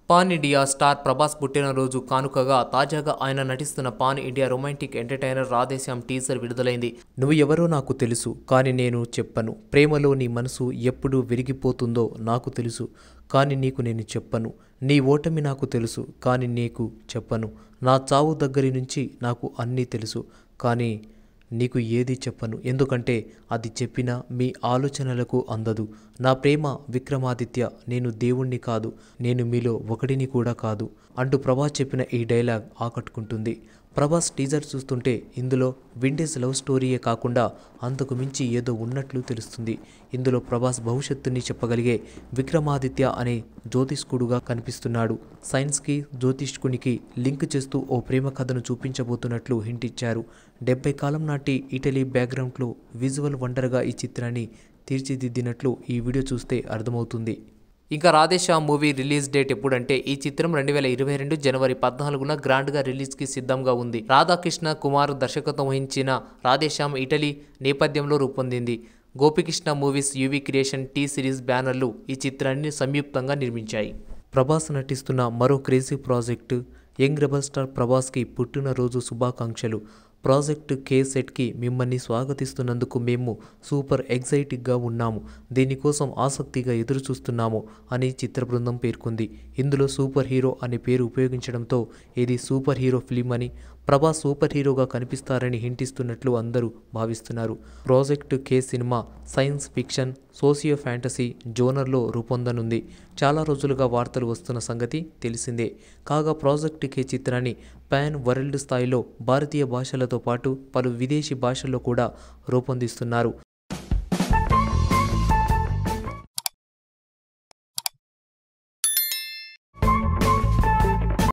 pan India star Prabhas పుట్టినరోజు కానుకగా తాజాగా ఆయన నటిస్తున్న pan India romantic entertainer Radhe Shyam teaser విడుదలైంది నువ్వు ఎవరో నాకు తెలుసు కానీ నేను చెప్పను ప్రేమలో నీ మనసు ఎప్పుడు విరిగిపోతుందో నాకు తెలుసు కానీ నీకు నేను చెప్పను నీ ఓటమి నాకు తెలుసు కానీ నీకు చెప్పను నా చావు దగ్గరి నుంచి నాకు అన్నీ తెలుసు కానీ నీకు ఏది చెప్పను ఎందుకంటే అది చెప్పినా మీ ఆలోచనలకు అందదు నా ప్రేమ విక్రమాదిత్య నేను దేవుణ్ణి కాదు నేను మీలో ఒకడిని కూడా కాదు అంటూ ప్రభాస్ చెప్పిన ఈ డైలాగ్ ఆకట్టుకుంటుంది ప్రభాస్ టీజర్ చూస్తుంటే ఇందులో విండేజ్ లవ్ స్టోరీయే కాకుండా అంతకు మించి ఏదో ఉన్నట్లు తెలుస్తుంది ఇందులో ప్రభాస్ భవిష్యత్తుని చెప్పగలిగే విక్రమాదిత్య అనే జ్యోతిష్కుడుగా కనిపిస్తున్నాడు సైన్స్కి జ్యోతిష్కునికి లింక్ చేస్తూ ఓ ప్రేమ కథను చూపించబోతున్నట్లు హింట్ ఇచ్చారు డెబ్బై కాలం నాటి ఇటలీ బ్యాక్గ్రౌండ్లో విజువల్ వండర్గా ఈ చిత్రాన్ని తీర్చిదిద్దినట్లు ఈ వీడియో చూస్తే అర్థమవుతుంది ఇంకా రాధేశ్యామ్ మూవీ రిలీజ్ డేట్ ఎప్పుడంటే ఈ చిత్రం రెండు వేల ఇరవై రెండు జనవరి పద్నాలుగున గ్రాండ్గా రిలీజ్కి సిద్ధంగా ఉంది రాధాకృష్ణ కుమార్ దర్శకత్వం వహించిన రాధేశ్యామ్ ఇటలీ నేపథ్యంలో రూపొందింది Gopi Krishna movies UV creation T series బ్యానర్లు ఈ చిత్రాన్ని సంయుక్తంగా నిర్మించాయి ప్రభాస్ నటిస్తున్న మరో crazy project young rebel star ప్రభాస్కి పుట్టినరోజు శుభాకాంక్షలు ప్రాజెక్ట్ కే సెట్కి మిమ్మల్ని స్వాగతిస్తున్నందుకు మేము సూపర్ ఎగ్జైటింగ్గా ఉన్నాము దీనికోసం ఆసక్తిగా ఎదురు చూస్తున్నాము అని చిత్ర బృందం పేర్కొంది ఇందులో సూపర్ హీరో అనే పేరు ఉపయోగించడంతో ఇది సూపర్ హీరో ఫిలిం అని ప్రభాస్ సూపర్ హీరోగా కనిపిస్తారని హింటిస్తున్నట్లు అందరూ భావిస్తున్నారు ప్రాజెక్ట్ కే సినిమా సైన్స్ ఫిక్షన్ సోషియో ఫ్యాంటసీ జోనర్లో రూపొందనుంది చాలా రోజులుగా వార్తలు వస్తున్న సంగతి తెలిసిందే కాగా ప్రాజెక్ట్ కే చిత్రాన్ని పాన్ వరల్డ్ స్థాయిలో భారతీయ భాషలతో పాటు పలు విదేశీ భాషల్లో కూడా రూపొందిస్తున్నారు